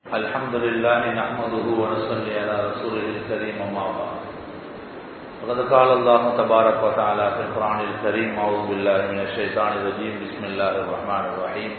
الحمد لله نحمده ونصلي على رسوله الكريم أما بعد وقد قال الله تبارك وتعالى في القرآن الكريم أعوذ بالله من الشيطان الرجيم بسم الله الرحمن الرحيم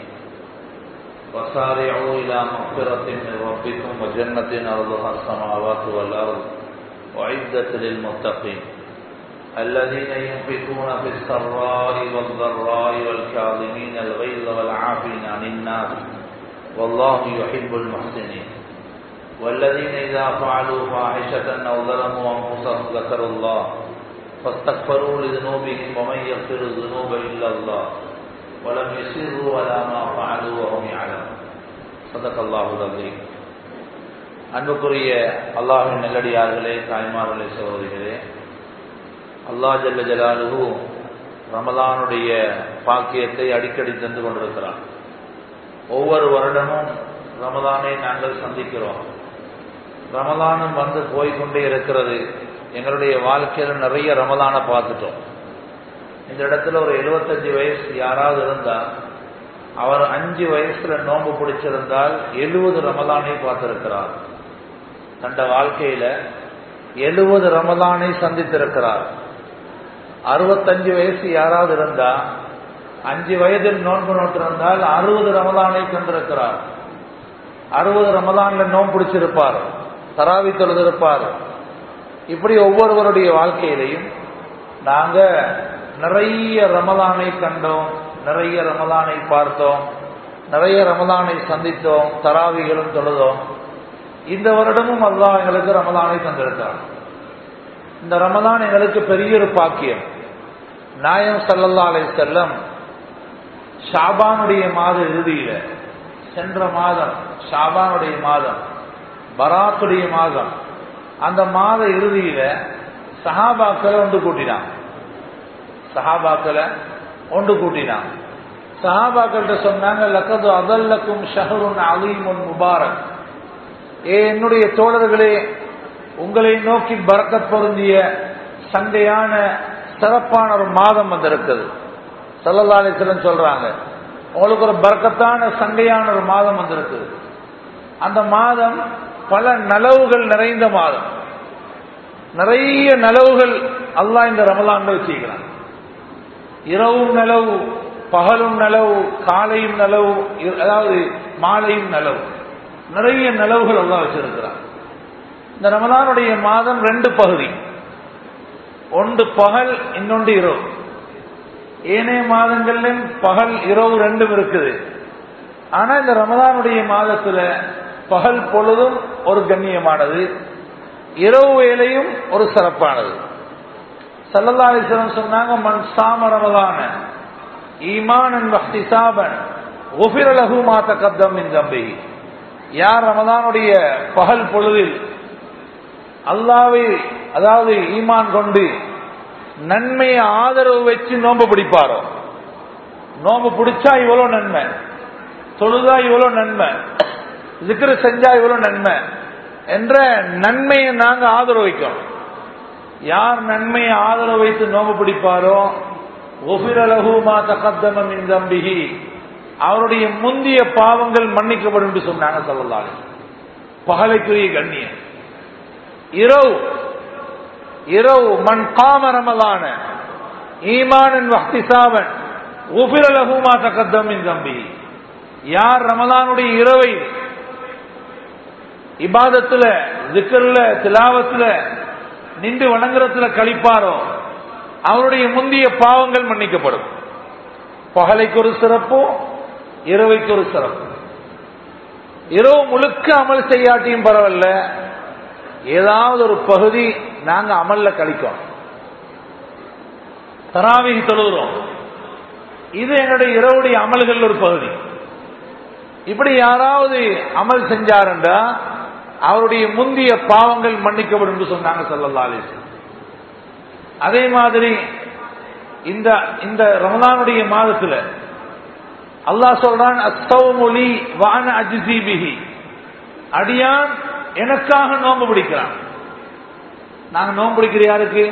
وسارعوا إلى مغفرة من ربكم وجنة أرضها السماوات والأرض وعدة للمتقين الذين ينفقون في السراء والضراء والكاظمين الغيظ والعافين عن الناس والله يحب المحسنين والذين إذا فعلوا فاحشة أو ظلموا أنفسهم ذكروا الله فاستغفروا لذنوبهم ومن يغفر الذنوب إلا الله ولم يسروا على ما فعلوا وهم يعلمون صدق الله العظيم அன்புக்குரிய அல்லாஹின் நல்லடியார்களே தாய்மார்களே சகோதரிகளே அல்லா ஜல்ல ஜலாலுகு ரமலானுடைய பாக்கியத்தை அடிக்கடி தந்து கொண்டிருக்கிறான் ஒவ்வொரு வருடமும் ரமலானை நாங்கள் சந்திக்கிறோம் ரமலானும் வந்து போய்கொண்டே இருக்கிறது எங்களுடைய வாழ்க்கையில் நிறைய ரமலானை பார்த்துட்டோம் இந்த இடத்துல ஒரு எழுபத்தஞ்சு வயசு யாராவது இருந்தால் அவர் அஞ்சு வயசுல நோன்பு பிடிச்சிருந்தால் எழுபது ரமலானை பார்த்திருக்கிறார் தண்ட வாழ்க்கையில எழுபது ரமலானை சந்தித்திருக்கிறார் அறுபத்தஞ்சு வயசு யாராவது இருந்தா அஞ்சு வயதில் நோன்பு நோட்டிருந்தால் அறுபது ரமலானை கண்டிருக்கிறார் அறுபது ரமலான்ல நோன்பு பிடிச்சிருப்பார் தராவி தொழுதிருப்பார் இப்படி ஒவ்வொருவருடைய வாழ்க்கையிலையும் நாங்க நிறைய ரமலானை கண்டோம் நிறைய ரமலானை பார்த்தோம் நிறைய ரமலானை சந்தித்தோம் தராவிகளும் தொழுதோம் இந்த வருடமும் அல்லாஹ் எங்களுக்கு ரமலானை தந்திருக்கிறார் இந்த ரமலான் எங்களுக்கு பெரிய ஒரு பாக்கியம் நாயம் சல்லல்லா அலை செல்லம் ஷாபானுடைய மாத இறுதியில சென்ற மாதம் ஷாபானுடைய மாதம் பராத்துடைய மாதம் அந்த மாத இறுதியில சஹாபாக்களை ஒன்று கூட்டினான் சஹாபாக்களை ஒன்று கூட்டினான் சஹாபாக்கள்கிட்ட சொன்னாங்க லக்கது அதல்லக்கும் ஷஹருன் அலீமுன் முபாரக் ஏ என்னுடைய தோழர்களே உங்களை நோக்கி பறக்கத் பொருந்திய சண்டையான சிறப்பான ஒரு மாதம் வந்திருக்குது சல்லல்லாலேஸ்வரன் சொல்றாங்க உங்களுக்கு ஒரு பறக்கத்தான சண்டையான ஒரு மாதம் வந்திருக்கு அந்த மாதம் பல நலவுகள் நிறைந்த மாதம் நிறைய நலவுகள் அல்லாஹ் இந்த ரமலான்ல வச்சுக்கிறான் இரவும் நலவு பகலும் நலவு காலையும் நலவு அதாவது மாலையும் நலவு நிறைய நலவுகள் அல்லாஹ் வச்சிருக்கிறான் இந்த ரமலானுடைய மாதம் ரெண்டு பகுதி ஒன்று பகல் இன்னொன்று இரவு ஏனைய மாதங்கள்ல பகல் இரவு ரெண்டும் இருக்குது ஆனா இந்த ரமதானுடைய மாதத்துல பகல் பொழுதும் ஒரு கண்ணியமானது இரவு வேலையும் ஒரு சிறப்பானது சல்லல்லாசனம் சொன்னாங்க மண் சாம ரமதான ஈமானன் வஹ்திசாபன் ஒபிரலகு மாத்த கத்தம் தம்பி யார் ரமதானுடைய பகல் பொழுதில் அல்லாவை அதாவது ஈமான் கொண்டு நன்மையை ஆதரவு வச்சு நோம்பு பிடிப்பாரோ நோம்பு பிடிச்சா இவ்வளவு நன்மை தொழுதா இவ்வளவு நன்மை இதுக்கு செஞ்சா இவ்வளவு நன்மை என்ற நன்மையை நாங்க ஆதரவு வைக்கணும் யார் நன்மையை ஆதரவு வைத்து நோம்பு பிடிப்பாரோ ஒபிரலகுமா தகத்தமின் தம்பிகி அவருடைய முந்திய பாவங்கள் மன்னிக்கப்படும் என்று சொன்னாங்க சொல்லலாலே பகலைக்குரிய கண்ணியம் இரவு இரவு மண் காம ரமலான ஈமானன் வஹ்திசாவன் உபிரலகுமா தகத்தமின் தம்பி யார் ரமலானுடைய இரவை இபாதத்துல திக்கர்ல திலாவத்துல நின்று வணங்குறதுல கழிப்பாரோ அவருடைய முந்திய பாவங்கள் மன்னிக்கப்படும் பகலைக்கு ஒரு சிறப்பு இரவைக்கு ஒரு சிறப்பு இரவு முழுக்க அமல் செய்யாட்டியும் பரவாயில்ல ஏதாவது ஒரு பகுதி நாங்க அமல்ல கழிக்கோம் தராவி தொழுகிறோம் இது என்னுடைய இரவுடைய அமல்கள் ஒரு பகுதி இப்படி யாராவது அமல் செஞ்சாருண்டா அவருடைய முந்திய பாவங்கள் மன்னிக்கப்படும் என்று சொன்னாங்க சொல்லல்லா அதே மாதிரி இந்த இந்த ரமலானுடைய மாதத்துல அல்லாஹ் சொல்றான் அஸ்தவமொழி வான அஜிசிபிஹி அடியான் எனக்காக நோன்பு பிடிக்கிறான் நாங்க நோன்பு பிடிக்கிற யாருக்கு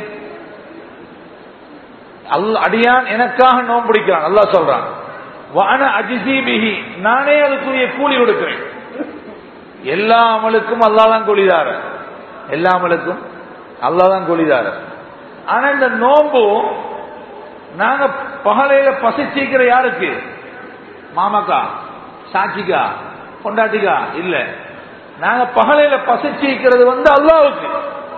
அல்ல அடியான் எனக்காக நோன்பு பிடிக்கிறான் அல்லா சொல்றான் வான அஜிசிபிஹி நானே அதுக்குரிய கூலி கொடுக்கிறேன் எல்லா அமலுக்கும் அல்லாதான் கூலிதார எல்லா அமலுக்கும் அல்லாதான் கூலிதார ஆனா இந்த நோம்பு நாங்க பகலையில பசிச்சிக்கிற யாருக்கு மாமாக்கா சாட்சிக்கா பொண்டாட்டிக்கா இல்ல நாங்க பகலையில பசிச்சிக்கிறது வந்து அல்லாவுக்கு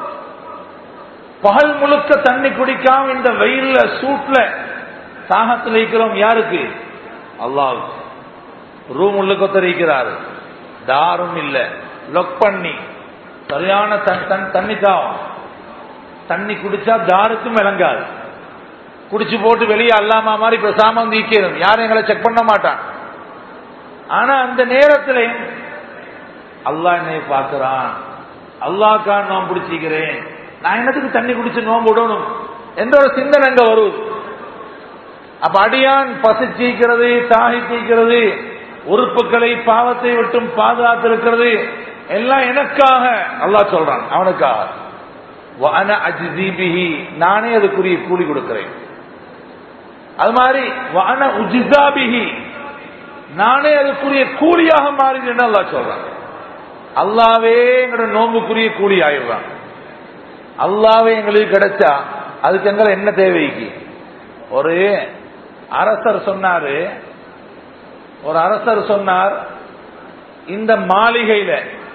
பகல் முழுக்க தண்ணி குடிக்காம இந்த வெயில்ல சூட்ல தாகத்தில் இருக்கிறோம் யாருக்கு அல்லாவுக்கு ரூம் உள்ள கொத்தரிக்கிறாரு தாரும் இல்ல லொக் பண்ணி சரியான தன் தன் தண்ணி தாவும் தண்ணி குடிச்சா தாருக்கும் விளங்காது குடிச்சு போட்டு வெளியே அல்லாம மாதிரி பேசாம வந்து ஈக்கணும் யாரும் எங்களை செக் பண்ண மாட்டான் ஆனா அந்த நேரத்தில் அல்லாஹ் என்னை பார்க்கிறான் அல்லாக்கா நோம்பு பிடிச்சிக்கிறேன் நான் என்னத்துக்கு தண்ணி குடிச்சு நோம்பு விடணும் என்ற ஒரு சிந்தனை அங்க வருவது அப்ப அடியான் பசிச்சிக்கிறது தாகிச்சிக்கிறது உறுப்புகளை பாவத்தை விட்டும் பாதுகாத்திருக்கிறது எல்லாம் எனக்காக அல்லாஹ் சொல்றான் அவனுக்காக வஅன அஜ்ஸீபிஹி நானே அதுக்குரிய கூலி கொடுக்கிறேன் அது மாதிரி வஅன உஜ்ஸாபிஹி நானே அதுக்குரிய கூலியாக மாறினேன்னு அல்லாஹ் சொல்றான் அல்லாவே எங்களோட நோம்புக்குரிய கூலி ஆயிடுறான் அல்லாவே எங்களுக்கு கிடைச்சா அதுக்கு எங்களை என்ன தேவைக்கு ஒரு அரசர் சொன்னாரு ஒரு அரசர் சொன்னார் இந்த மாளிகையில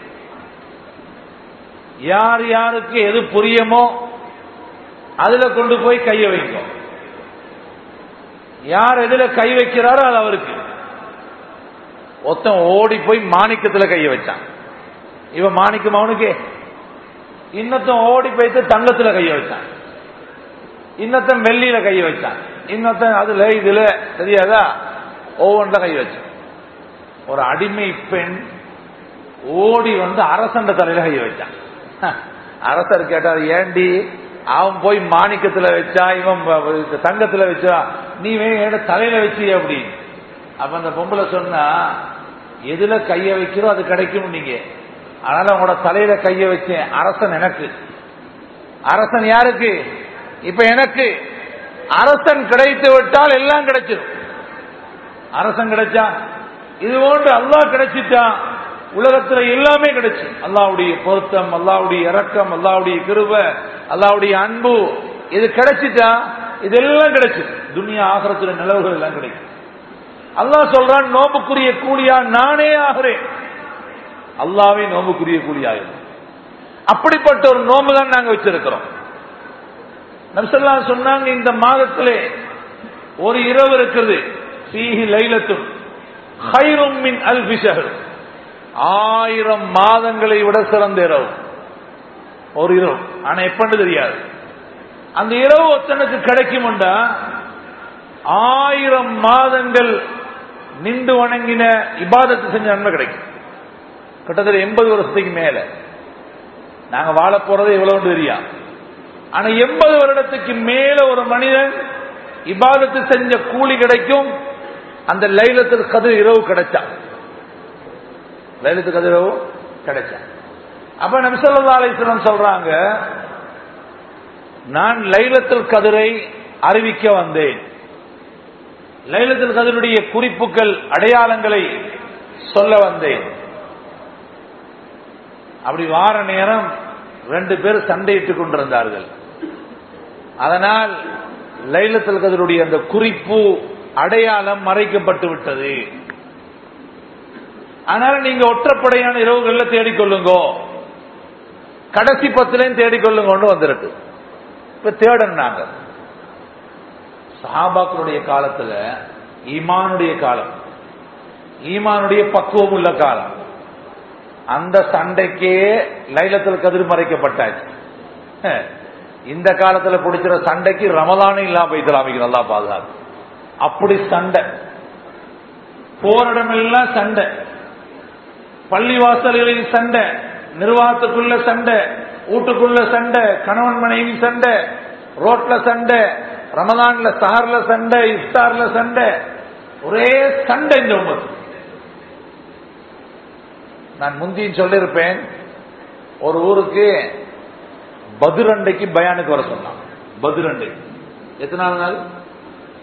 யார் யாருக்கு எது புரியுமோ அதுல கொண்டு போய் கைய வைக்கும் யார் எதுல கை வைக்கிறாரோ அது அவருக்கு ஒருத்தன் ஓடி போய் மாணிக்கத்துல கைய வச்சான் இவன் மாணிக்கம் அவனுக்கே இன்னொருத்தன் ஓடி போயிட்டு தங்கத்துல கைய வச்சான் இன்னொருத்தன் வெள்ளியில கைய வச்சான் இன்னொருத்தன் அதுல இதுல தெரியாதா ஒவ்வொன்றுல கை வச்சான் ஒரு அடிமை பெண் ஓடி வந்து அரசண்ட தலையில கை வச்சான் அரசர் கேட்டார் ஏண்டி அவன் போய் மாணிக்கத்துல வச்சா இவன் தங்கத்துல வச்சா நீ வேணும் தலையில வச்சு அப்படி அப்ப அந்த பொம்பளை சொன்னா எதுல கைய வைக்கிறோ அது கிடைக்கும் நீங்க அதனால உங்களோட தலையில கைய வச்சேன் அரசன் எனக்கு அரசன் யாருக்கு இப்ப எனக்கு அரசன் கிடைத்து விட்டால் எல்லாம் கிடைச்சிடும் அரசன் கிடைச்சா இது போன்று அல்லாஹ் கிடைச்சிட்டா உலகத்துல எல்லாமே கிடைச்சு அல்லாவுடைய பொருத்தம் அல்லாவுடைய இறக்கம் அல்லாவுடைய கிருப அல்லாவுடைய அன்பு இது கிடைச்சிட்டா இதெல்லாம் கிடைச்சு துனியா ஆகிறத்துல நிலவுகள் எல்லாம் கிடைக்கும் அல்லாஹ் சொல்றான் நோம்புக்குரிய கூலியா நானே ஆகிறேன் அல்லாவே நோம்புக்குரிய கூலியாகும் அப்படிப்பட்ட ஒரு நோம்பு தான் நாங்க வச்சிருக்கிறோம் நம்சல்லா சொன்னாங்க இந்த மாதத்திலே ஒரு இரவு இருக்குது சீஹி லைலத்தும் ஹைரும் மின் அல்பிஷர் ஆயிரம் மாதங்களை விட சிறந்த இரவு ஒரு இரவு ஆனா எப்பன்னு தெரியாது அந்த இரவு ஒத்தனுக்கு கிடைக்கும்டா ஆயிரம் மாதங்கள் நின்று வணங்கின இபாதத்து செஞ்ச நன்மை கிடைக்கும் கிட்டத்தட்ட எண்பது வருஷத்துக்கு மேல நாங்க வாழ போறது எவ்வளவு தெரியா ஆனா எண்பது வருடத்துக்கு மேல ஒரு மனிதன் இபாதத்து செஞ்ச கூலி கிடைக்கும் அந்த லைலத்தில் கதிர் இரவு கிடைச்சா லைலத்து கதிர் இரவு கிடைச்சா அப்ப நபிசல்லா அலிஸ்லாம் சொல்றாங்க நான் லைலத்தில் கதிரை அறிவிக்க வந்தேன் லைலத்தில் கதிருடைய குறிப்புகள் அடையாளங்களை சொல்ல வந்தேன் அப்படி வார நேரம் ரெண்டு பேர் சண்டையிட்டுக் கொண்டிருந்தார்கள் அதனால் லைலத்தில் கதிருடைய அந்த குறிப்பு அடையாளம் மறைக்கப்பட்டு விட்டது அதனால நீங்க ஒற்றப்படையான இரவுகள்ல தேடிக்கொள்ளுங்க கடைசி பத்திலையும் தேடிக்கொள்ளுங்கன்னு வந்திருக்கு இப்ப தேடனாங்க சஹாபாக்களுடைய காலத்துல ஈமானுடைய காலம் ஈமானுடைய பக்குவம் உள்ள காலம் அந்த சண்டைக்கே லைலத்தில் கதிர் மறைக்கப்பட்டாச்சு இந்த காலத்துல பிடிச்சிற சண்டைக்கு ரமதானும் இல்லாம போய்த்தலாமிக்கு நல்லா பாதுகாப்பு அப்படி சண்டை போரிடமெல்லாம் சண்டை பள்ளிவாசல்களில் சண்டை நிர்வாகத்துக்குள்ள சண்டை வீட்டுக்குள்ள சண்டை கணவன் மனைவி சண்டை ரோட்ல சண்டை ரமதான்ல சஹர்ல சண்டை இஃப்தார்ல சண்டை ஒரே சண்டை இந்த உமத்து நான் முந்தியும் சொல்லியிருப்பேன் ஒரு ஊருக்கு பதுரண்டைக்கு பயானுக்கு வர சொன்னான் பதுரண்டை எத்தனாவது நாள்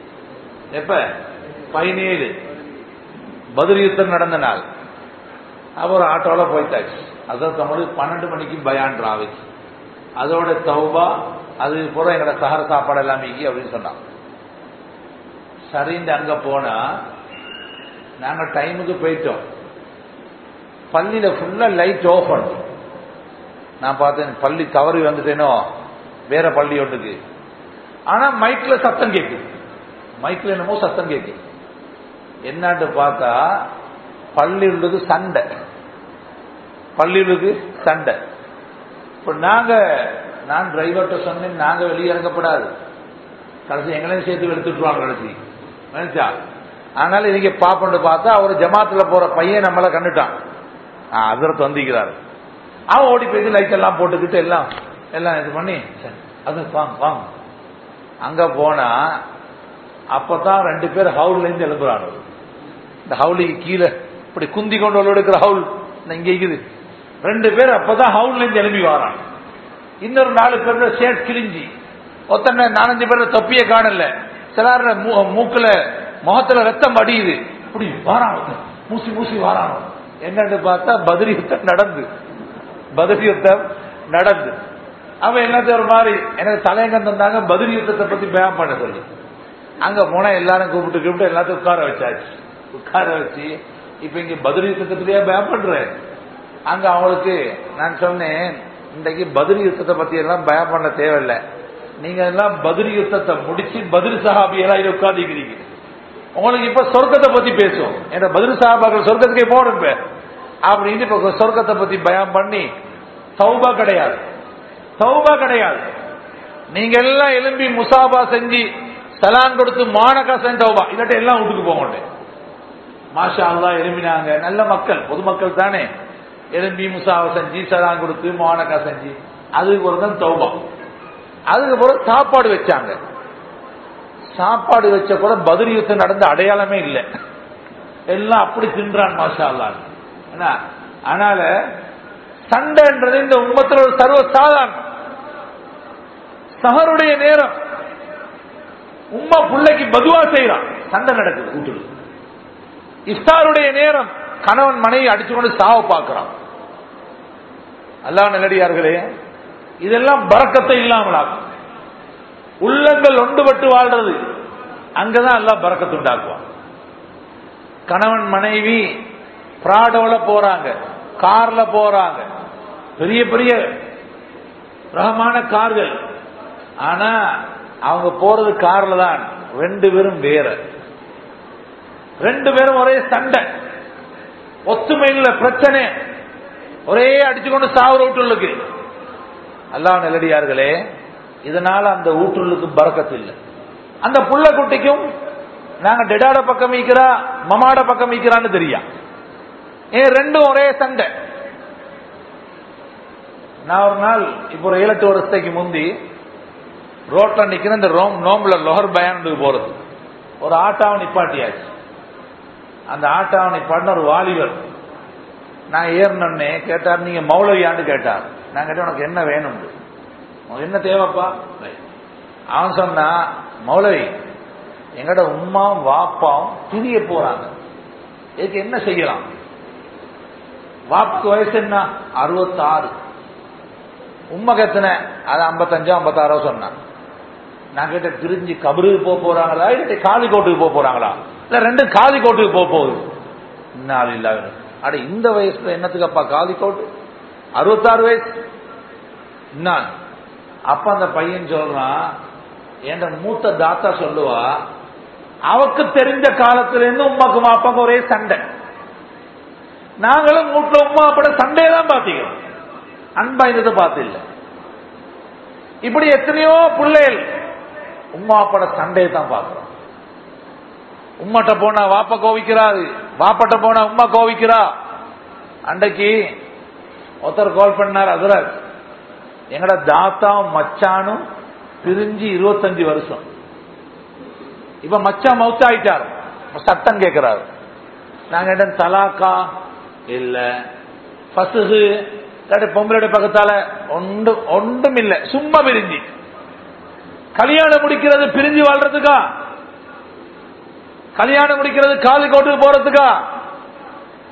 எப்ப பதினேழு பதில் யுத்தம் நடந்த நாள் அப்ப ஒரு ஆட்டோல போயிட்டாச்சு அதான் நம்மளுக்கு பன்னெண்டு மணிக்கு பயான் ராவிச்சு அதோட தௌபா அது பூரா எங்களோட சஹர சாப்பாடு எல்லாம் இங்கி அப்படின்னு சொன்னான் சரின்னு அங்க போனா நாங்க டைமுக்கு போயிட்டோம் பள்ளியில ஃபுல்லா லைட் ஆஃப் பண்ணு நான் பார்த்தேன் பள்ளி தவறி வந்துட்டேனோ வேற பள்ளி ஒன்றுக்கு ஆனா மைக்ல சத்தம் கேட்குது மைக்ல என்னமோ சத்தம் கேட்குது என்னன்னு பார்த்தா பள்ளியுள்ளது சண்டை பள்ளியுள்ளது சண்டை இப்ப நாங்க நான் டிரைவர்கிட்ட சொன்னேன் நாங்க வெளியே இறங்கப்படாது கடைசி எங்களையும் சேர்த்து எடுத்துட்டுருவாங்க கடைசி நினைச்சா அதனால இன்னைக்கு பாப்பண்டு பார்த்தா அவர் ஜமாத்துல போற பையன் நம்மள கண்டுட்டான் அதிரத்து வந்திக்கிறாரு அவன் ஓடி போய் லைட் எல்லாம் போட்டுக்கிட்டு எல்லாம் எல்லாம் இது பண்ணி சரி, அது வாங்க வாங்க அங்க போனா அப்பதான் ரெண்டு பேர் ஹவுல்ல இருந்து எழும்புறாங்க இந்த ஹவுலுக்கு கீழே இப்படி குந்தி கொண்டு எடுக்கிற ஹவுல் இந்த இங்க இருக்குது ரெண்டு பேர் அப்பதான் ஹவுல்ல இருந்து எழும்பி வரான் இன்னொரு நாலு பேர் ஷேட் கிழிஞ்சி ஒத்தனை நாலஞ்சு பேர் தொப்பிய காணல சிலர் மூக்குல முகத்துல ரத்தம் அடியுது இப்படி வாரான் ஒருத்தன். மூசி மூசி வாரான் என்னன்னு பார்த்தா பத்ரி யுத்தம் நடந்து பத்ரி யுத்தம் நடந்து அவன் எல்லாத்தையும் ஒரு மாதிரி எனக்கு தலையங்கம் தந்தாங்க பத்ரி யுத்தத்தை பத்தி பயம் பண்ண சொல்லி அங்க போனா எல்லாரும் கூப்பிட்டு கூப்பிட்டு எல்லாத்தையும் உட்கார வச்சாச்சு உட்கார வச்சு இப்ப இங்க பத்ரி யுத்தத்தை பத்தியா பயம் பண்றேன் அங்க அவங்களுக்கு நான் சொன்னேன் இன்றைக்கு பதிரி யுத்தத்தை பத்தி எல்லாம் பயம் பண்ண தேவையில்லை நீங்க எல்லாம் பதிரி யுத்தத்தை முடிச்சு பதிரி சஹாபி எல்லாம் இங்க உட்கார்ந்துக்கிறீங்க உங்களுக்கு இப்ப சொர்க்கத்தை பத்தி பேசுவோம் ஏன்னா பதிரி சஹாபாக்கள் சொர்க்கத்துக்கே போகணும் இப்ப அப்படின்னு இப்ப சொர்க்கத்தை பத்தி பயம் பண்ணி தௌபா கிடையாது தௌபா கிடையாது நீங்க எல்லாம் எலும்பி முசாபா செஞ்சு சலான் கொடுத்து மானக்கா செஞ்ச தௌபா இல்லாட்டி எல்லாம் வீட்டுக்கு போக மாட்டேன் மாஷா அல்லா எலும்பினாங்க நல்ல மக்கள் பொதுமக்கள் தானே எலும்பி முசாவை செஞ்சு சலான் கொடுத்து மானக்கா செஞ்சு அதுக்கு ஒரு தான் தௌபா அதுக்கு பிறகு சாப்பாடு வச்சாங்க சாப்பாடு வச்ச கூட பதில் யுத்தம் நடந்த அடையாளமே இல்லை எல்லாம் அப்படி தின்றான் மாஷா அல்லா என்ன அதனால சண்டைன்றது இந்த உம்மத்தில் ஒரு சர்வ சாதாரணம் சஹருடைய நேரம் உம்மா பிள்ளைக்கு பதுவா செய்யறான் சண்டை நடக்குது வீட்டுல இஃப்தாருடைய நேரம் கணவன் மனைவி அடிச்சு கொண்டு சாவ பார்க்கிறான் அல்லா நல்லடியார்களே இதெல்லாம் பறக்கத்தை இல்லாமலாகும் உள்ளங்கள் ஒன்றுபட்டு வாழ்றது அங்கதான் எல்லாம் பறக்கத்து உண்டாக்குவான் கணவன் மனைவி பிராடோல போறாங்க கார்ல போறாங்க பெரிய பெரிய ரகமான கார்கள் ஆனா அவங்க போறது கார்ல தான் ரெண்டு பேரும் வேற ரெண்டு பேரும் ஒரே சண்டை ஒத்துமை இல்ல பிரச்சனை ஒரே அடிச்சுக்கொண்டு சாவுற வீட்டுள்ளுக்கு அல்லா நெல்லடியார்களே இதனால அந்த ஊற்றுள்ளுக்கு பறக்கத்து இல்லை அந்த புள்ள குட்டிக்கும் நாங்க டெடாட பக்கம் வைக்கிறா மமாட பக்கம் வைக்கிறான்னு தெரியா ஏன் ரெண்டும் ஒரே சண்டை நான் ஒரு நாள் இப்போ ஒரு ஏழு எட்டு வருஷத்துக்கு முந்தி ரோட்ல நிக்கிற இந்த ரோம் நோம்புல லொஹர் பயானுக்கு போறது ஒரு ஆட்டாவை நிப்பாட்டியாச்சு அந்த ஆட்டாவை நிப்பாட்டின ஒரு வாலிபர் நான் ஏறினே கேட்டார் நீங்க மௌலவியான்னு கேட்டார் நான் கேட்டேன் உனக்கு என்ன வேணும் உனக்கு என்ன தேவைப்பா அவன் சொன்னா மௌலவி எங்கட உமாவும் வாப்பாவும் பிரிய போறாங்க இதுக்கு என்ன செய்யலாம் வாப்புக்கு வயசு என்ன அறுபத்தாறு உண்மை கத்துன அது ஐம்பத்தஞ்சோ ஐம்பத்தாறோ சொன்னான் நான் கேட்ட பிரிஞ்சு கபருக்கு போக போறாங்களா இல்லை காலி கோட்டுக்கு போக போறாங்களா இல்ல ரெண்டு காலி கோட்டுக்கு போக போகுது இன்னாள் இல்லாத அட இந்த வயசுல என்னத்துக்கு அப்பா காலி கோட்டு அறுபத்தாறு வயசு என்ன அப்ப அந்த பையன் சொல்றான் என்ற மூத்த தாத்தா சொல்லுவா அவக்கு தெரிஞ்ச காலத்துல இருந்து உமாக்கு மாப்பாக்கு ஒரே சண்டை நாங்களும் வீட்டுல உமா அப்பட சண்டையை தான் பாத்தீங்க அன்பா இருந்ததை பார்த்து இல்ல இப்படி எத்தனையோ பிள்ளைகள் உமா அப்பட சண்டையை தான் பார்க்கிறோம் உம்மாட்ட போனா வாப்ப கோவிக்கிறாரு வாப்பட்ட போனா உமா கோவிக்கிறா அன்றைக்கு ஒருத்தர் கால் பண்ணார் அதுராஜ் எங்கட தாத்தாவும் மச்சானும் பிரிஞ்சு இருபத்தஞ்சு வருஷம் இப்ப மச்சான் மவுத் ஆயிட்டார் சட்டம் கேட்கிறாரு நாங்க என்ன தலாக்கா இல்ல பசுகு பொம்பளை பக்கத்தால ஒன்றும் ஒன்றும் இல்ல சும்மா பிரிஞ்சு கல்யாணம் முடிக்கிறது பிரிஞ்சு வாழ்றதுக்கா கல்யாணம் முடிக்கிறது காலி கோட்டுக்கு போறதுக்கா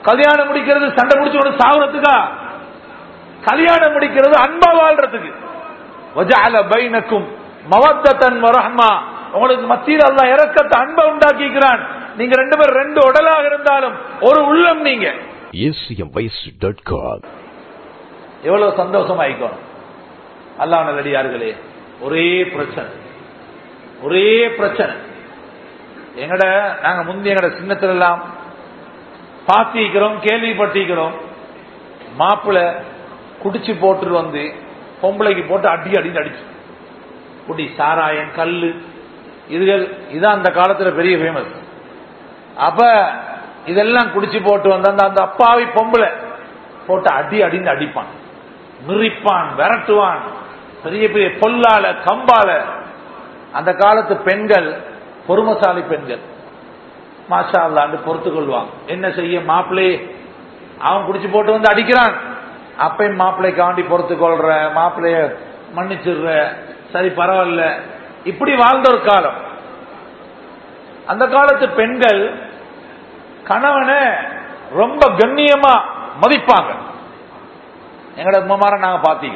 கல்யாணம் முடிக்கிறது சண்டை முடிச்சு கொண்டு சாகுறதுக்கா கல்யாணம் முடிக்கிறது அன்பா வாழ்றதுக்கு வஜஅல பைனக்கும் மவத்தத்தன் வரஹ்மா உங்களுக்கு மத்தியில் அல்லாஹ் இறக்கத்தை அன்பை உண்டாக்கிக்கிறான் நீங்க ரெண்டு பேரும் ரெண்டு உடலாக இருந்தாலும் ஒரு உள்ளம் நீங்க acmvoice.com. எவ்வளவு சந்தோஷமா ஆயிக்கணும் அல்லாஹ் நல்லடியார்களே ஒரே பிரச்சனை ஒரே பிரச்சனை எங்கட நாங்க முந்தைய எங்கட சின்னத்துல எல்லாம் பார்த்திருக்கிறோம் கேள்விப்பட்டிருக்கிறோம் மாப்பிள்ளை குடிச்சு போட்டு வந்து பொம்பளைக்கு போட்டு அடி அடின்னு அடிச்சு குடி சாராயம் கல்லு இதுகள் இதான் அந்த காலத்துல பெரிய ஃபேமஸ் அப்ப இதெல்லாம் குடிச்சு போட்டு வந்த அந்த அந்த அப்பாவி பொம்பளை போட்டு அடி அடின்னு அடிப்பான் மிரிப்பான் விரட்டுவான் பெரிய பெரிய பொல்லால கம்பால அந்த காலத்து பெண்கள் பொறுமசாலி பெண்கள் மாஷா அல்லாண்டு பொறுத்து கொள்வாங்க என்ன செய்ய மாப்பிள்ளை அவன் குடிச்சு போட்டு வந்து அடிக்கிறான் அப்பயும் மாப்பிள்ளை காண்டி பொறுத்து கொள்ற மாப்பிள்ளைய மன்னிச்சிடுற சரி பரவாயில்ல இப்படி வாழ்ந்த ஒரு காலம் அந்த காலத்து பெண்கள் கணவனை ரொம்ப கண்ணியமா மதிப்பாங்க எங்கட உமார நாங்க பாத்தீங்க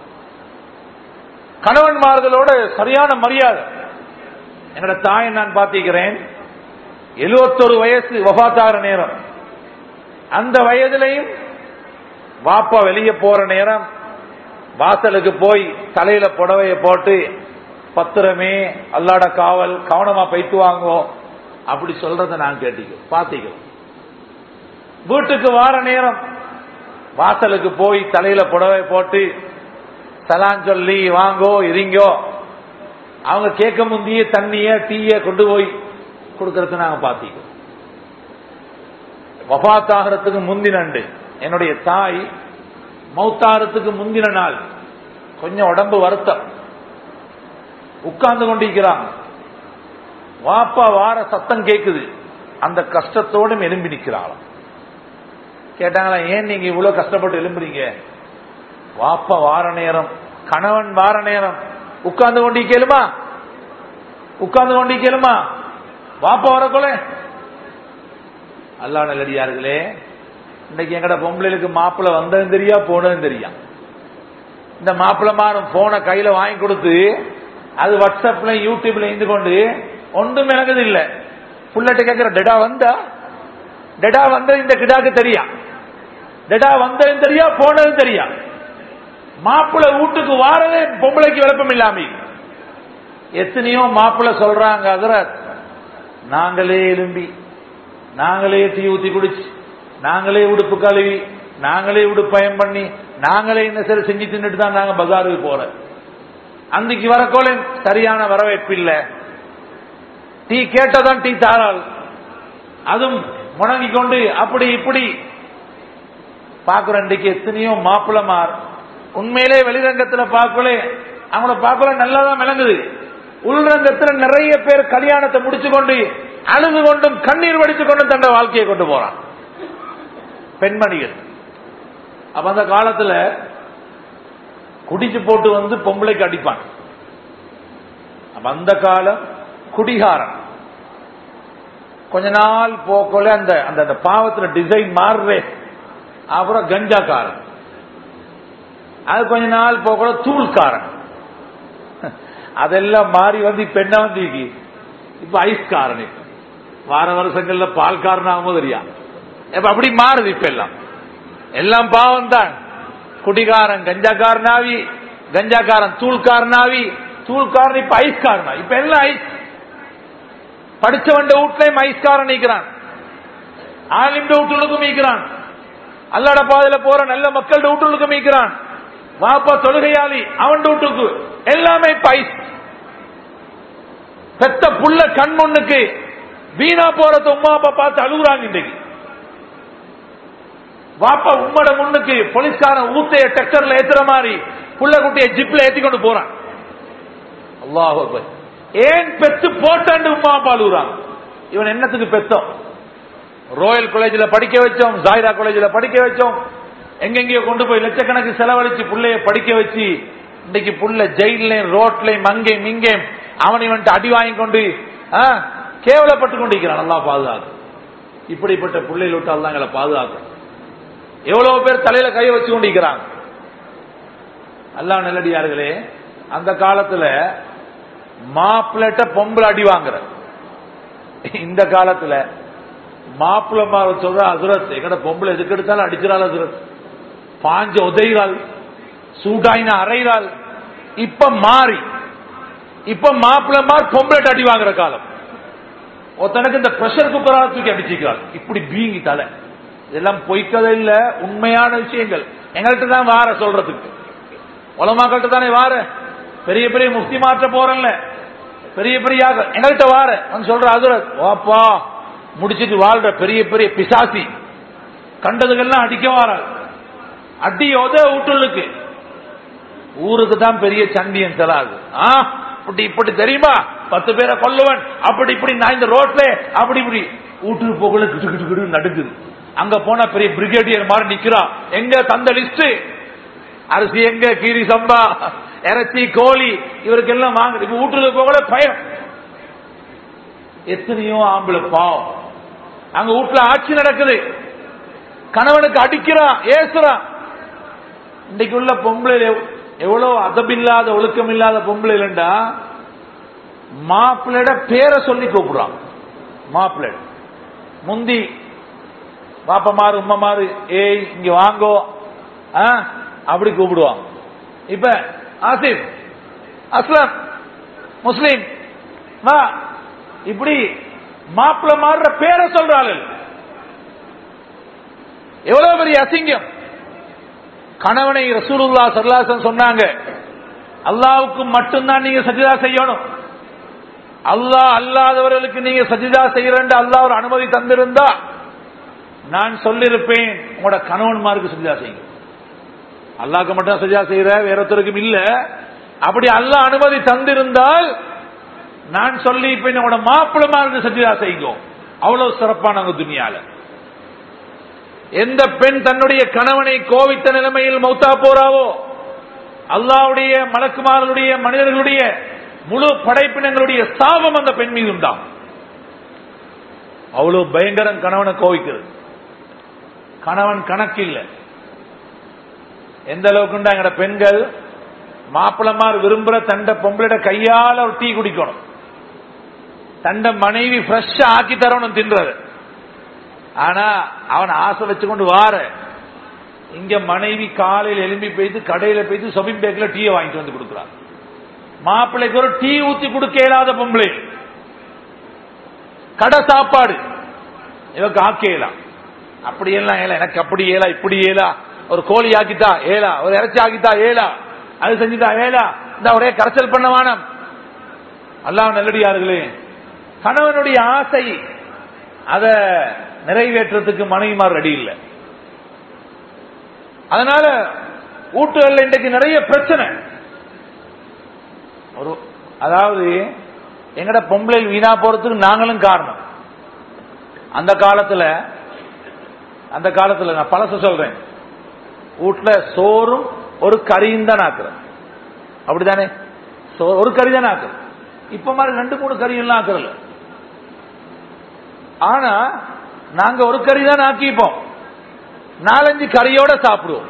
கணவன்மார்களோட சரியான மரியாதை எங்கட தாயை நான் பாத்திக்கிறேன் எழுபத்தொரு வயசு வபாத்தாகிற நேரம் அந்த வயதிலையும் வாப்பா வெளியே போற நேரம் வாசலுக்கு போய் தலையில புடவைய போட்டு பத்திரமே அல்லாட காவல் கவனமா போயிட்டு வாங்கோ அப்படி சொல்றத நான் கேட்டீங்க பாத்தீங்க வீட்டுக்கு வார நேரம் வாசலுக்கு போய் தலையில புடவை போட்டு சலான் சொல்லி வாங்கோ இருங்கோ அவங்க கேட்க முந்திய தண்ணிய டீய கொண்டு போய் கொடுக்கறது நாங்க பாத்தீங்க வபாத்தாகிறதுக்கு முந்தினண்டு என்னுடைய தாய் மௌத்தாரத்துக்கு முந்தின நாள் கொஞ்சம் உடம்பு வருத்தம் உட்கார்ந்து கொண்டிருக்கிறாங்க வாப்பா வார சத்தம் கேக்குது அந்த கஷ்டத்தோடும் எலும்பி நிக்கிறாளாம் கேட்டாங்களா ஏன் நீங்க இவ்வளவு கஷ்டப்பட்டு எழும்புறீங்க வாப்பா வார நேரம் கணவன் வார நேரம் உட்கார்ந்து கொண்டிருக்கலுமா உட்கார்ந்து கொண்டிருக்கலுமா வாப்பா வரக்கொலை அல்லா நல்லடியார்களே இன்னைக்கு எங்கட பொம்பளைகளுக்கு மாப்பிள்ள வந்ததும் தெரியா போனதும் தெரியா இந்த மாப்பிள்ளமாரும் போனை கையில வாங்கி கொடுத்து அது வாட்ஸ்அப்ல யூடியூப்ல இருந்து கொண்டு ஒன்றும் இறங்குது இல்ல புள்ளட்டு கேட்கிற டெடா வந்தா டெடா வந்தது இந்த கிடாக்கு தெரியா டெடா வந்ததும் தெரியா போனதும் தெரியா மாப்பிள்ளை வீட்டுக்கு வாரதே பொம்பளைக்கு விளப்பம் இல்லாம எத்தனையோ மாப்பிள்ளை சொல்றாங்க அதரத் நாங்களே எலும்பி நாங்களே தீ ஊத்தி குடிச்சு நாங்களே உடுப்பு கழுவி நாங்களே உடுப்பயம் பண்ணி நாங்களே என்ன சரி செஞ்சு தின்னுட்டு தான் நாங்க பஜாருக்கு போறோம் அன்றைக்கு வரக்கோல சரியான வரவேற்பு இல்ல டீ கேட்டதான் டீ தாராள் அதுவும் முணங்கி கொண்டு அப்படி இப்படி பாக்குற இன்றைக்கு எத்தனையோ மாப்பிளமார் உண்மையிலே வெளிரங்கத்துல பார்க்கல அவங்கள பார்க்கல நல்லாதான் விளங்குது உள்ரங்கத்துல நிறைய பேர் கல்யாணத்தை முடிச்சு கொண்டு அழுது கொண்டும் கண்ணீர் வடித்துக் கொண்டும் தன்னை வாழ்க்கையை கொண்டு போறான் பெண்மணிகள் அப்ப அந்த காலத்துல குடிச்சு போட்டு வந்து பொம்பளைக்கு அடிப்பான் அப்ப அந்த காலம் குடிகாரன் கொஞ்ச நாள் போக்கல அந்த அந்த அந்த பாவத்துல டிசைன் மாறுறே அப்புறம் கஞ்சாக்காரன் அது கொஞ்ச நாள் போக்கல தூள்காரன் அதெல்லாம் மாறி வந்து இப்ப என்ன வந்து இப்ப ஐஸ்காரன் இப்ப வார வருஷங்கள்ல பால்காரன் ஆகும்போது தெரியா இப்ப அப்படி மாறுது இப்ப எல்லாம் எல்லாம் பாவம் தான் குடிகாரன் கஞ்சாக்காரனாவி கஞ்சாக்காரன் தூள்காரனாவி தூள்காரன் இப்ப ஐஸ்காரனா இப்ப எல்லாம் ஐஸ் படிச்சவன் வீட்லயும் ஐஸ்காரன் நீக்கிறான் ஆலிம் வீட்டுக்கும் மீக்கிறான் அல்லாட பாதையில போற நல்ல மக்கள் வீட்டுக்கும் மீக்கிறான் வாப்பா தொழுகையாளி அவன் வீட்டுக்கு எல்லாமே இப்ப ஐஸ் பெத்த புள்ள கண் முன்னுக்கு வீணா போறத உமா அப்பா பார்த்து அழுகுறாங்க இன்னைக்கு வாப்பா உம்மட முன்னுக்கு போலீஸ்காரன் ஊத்தைய டெக்டர்ல ஏத்துற மாதிரி புள்ள குட்டிய ஜிப்ல ஏத்தி கொண்டு போறான் அல்லாஹ் அக்பர். ஏன் பெத்து போட்டாண்டு உமா அப்பா அழுகுறாங்க இவன் என்னத்துக்கு பெத்தோம் ராயல் காலேஜில் படிக்க வச்சோம் ஜாயிரா காலேஜில் படிக்க வச்சோம் எங்கெங்கயோ கொண்டு போய் லட்சக்கணக்கு செலவழிச்சு புள்ளைய படிக்க வச்சு இன்னைக்கு புள்ள ஜெயிலையும் ரோட்லையும் அங்கேயும் இங்கேயும் அவனை வந்துட்டு அடி வாங்கி கொண்டு ஆ, கேவலப்பட்டு கொண்டிருக்கிறான் நல்லா பாதுகாத்து இப்படிப்பட்ட பிள்ளைகள் விட்டு அல்லா எங்களை பாதுகாக்கும் எவ்வளவு பேர் தலையில கையை வச்சு கொண்டிருக்கிறாங்க அல்லா நல்லடியார்களே அந்த காலத்துல மாப்பிள்ளட்ட பொம்பளை அடி வாங்குற இந்த காலத்துல மாப்பிள்ளமார சொல்ற அசுரத் எங்கட பொம்பளை எதுக்கு எடுத்தாலும் அடிக்கிறாள் அசுரத் பாஞ்ச உதைகிறாள் சூடாயின அறைகிறாள் இப்ப மாறி இப்ப மாப்பிள்ளமார் பொம்பளை அடி வாங்குற காலம் ஒருத்தனுக்கு இந்த பிரஷர் குக்கரால தூக்கி அடிச்சுக்கிறாள் இப்படி பீங்கி தலை இதெல்லாம் பொய்க்கதை இல்ல உண்மையான விஷயங்கள் எங்கள்கிட்ட தான் வார சொல்றதுக்கு உலமாக்கள்கிட்ட தானே வார பெரிய பெரிய முஃப்தி மாற்ற போறேன்ல பெரிய பெரிய எங்கள்கிட்ட வார வந்து சொல்ற அதுரத் வாப்பா முடிச்சிட்டு வாழ்ற பெரிய பெரிய பிசாசி கண்டதுக்கெல்லாம் அடிக்க வாராள் அடி உத வீட்டுள்ளுக்கு ஊருக்கு தான் பெரிய சண்டியன் செலாது ஆ இப்படி இப்படி தெரியுமா பத்து பேரை கொல்லுவன் அப்படி இப்படி நான் இந்த ரோட்ல அப்படி இப்படி வீட்டுக்கு போகல கிட்டு கிட்டு கிட்டு நடுக்குது அங்க போனா பெரிய பிரிகேடியர் மாதிரி நிக்கிறான் எங்க தந்த லிஸ்ட் அரிசி எங்க கீரி சம்பா இறைச்சி கோழி இவருக்கு எல்லாம் வாங்க இப்ப வீட்டுக்கு போகல பயம் எத்தனையோ ஆம்பளை பாவம் அங்க வீட்டுல ஆட்சி நடக்குது கணவனுக்கு அடிக்கிறான் ஏசுறான் இன்னைக்கு உள்ள பொம்பளை எவ்வளவு அதபில்லாத ஒழுக்கம் இல்லாத பொம்பளை இல்லைண்டா மாப்பிள்ளைட பேரை சொல்லி கூப்பிடுறான் மாப்பிள்ளை முந்தி பாப்பமாறு உம்மமாறு ஏய் இங்க வாங்கோ அப்படி கூப்பிடுவாங்க இப்ப ஆசிப் அஸ்லாம் முஸ்லீம் வா இப்படி மாப்பிள்ள மாறுற பேரை சொல்றாள் எவ்வளவு பெரிய அசிங்கம் கணவனை ரசூலுல்லா சல்லாசன் சொன்னாங்க அல்லாவுக்கு மட்டும்தான் நீங்க சஜிதா செய்யணும் அல்லாஹ் அல்லாதவர்களுக்கு நீங்க சஜிதா செய்யறேன் அல்லாஹ் ஒரு அனுமதி தந்திருந்தா நான் சொல்லிருப்பேன் உங்களோட கணவன்மாருக்கு சஜிதா செய்யுங்க அல்லாக்கு மட்டும் சஜிதா செய்யற வேற ஒருத்தருக்கும் இல்ல அப்படி அல்லாஹ் அனுமதி தந்திருந்தால் நான் சொல்லி இப்ப உங்களோட மாப்பிளமாருக்கு சஜிதா செய்யுங்க அவ்வளவு சிறப்பானவங்க துணியால எந்த பெண் தன்னுடைய கணவனை கோவித்த நிலைமையில் மௌத்தா போறாவோ அல்லாவுடைய மலக்குமாரனுடைய மனிதர்களுடைய முழு படைப்பினங்களுடைய சாபம் அந்த பெண் மீது உண்டாம் அவ்வளவு பயங்கரம் கணவனை கோவிக்கிறது கணவன் கணக்கு இல்லை எந்த அளவுக்கு எங்கட பெண்கள் மாப்பிளமார் விரும்புற தண்ட பொம்பளை கையால ஒரு டீ குடிக்கணும் தண்ட மனைவி ஃப்ரெஷ்ஷா ஆக்கி தரணும் தின்றது ஆனா அவன் ஆசை வச்சுக்கொண்டு வார இங்க மனைவி காலையில் எலும்பி போய்த்து கடையில போய்த்து சொபின் பேக்ல டீயை வாங்கிட்டு வந்து கொடுக்கிறான் மாப்பிள்ளைக்கு ஒரு டீ ஊத்தி கொடுக்க இயலாத பொம்பளை கடை சாப்பாடு இவக்கு ஆக்கலாம் அப்படி எல்லாம் ஏலா எனக்கு அப்படி ஏலா இப்படி ஏலா ஒரு கோழி ஆக்கிட்டா ஏலா ஒரு இறைச்சி ஆக்கிட்டா ஏலா அது செஞ்சுட்டா ஏலா இந்த ஒரே கரைச்சல் பண்ண வானம் அல்லாஹ் நல்லடியார்களே கணவனுடைய ஆசை அத நிறைவேற்றத்துக்கு மனைவிமார் ரெடி இல்லை அதனால வீட்டுகள்ல இன்றைக்கு நிறைய பிரச்சனை ஒரு அதாவது எங்கட பொம்பளை வீணா போறதுக்கு நாங்களும் காரணம் அந்த காலத்துல அந்த காலத்துல நான் பழச சொல்றேன் வீட்டுல சோறும் ஒரு கறியும் தான் ஆக்குறேன் அப்படிதானே ஒரு கறி தான் ஆக்குறேன் இப்ப மாதிரி ரெண்டு மூணு கறி எல்லாம் ஆக்குறல ஆனா நாங்க ஒரு கறி தான் ஆக்கிப்போம் நாலஞ்சு கறியோட சாப்பிடுவோம்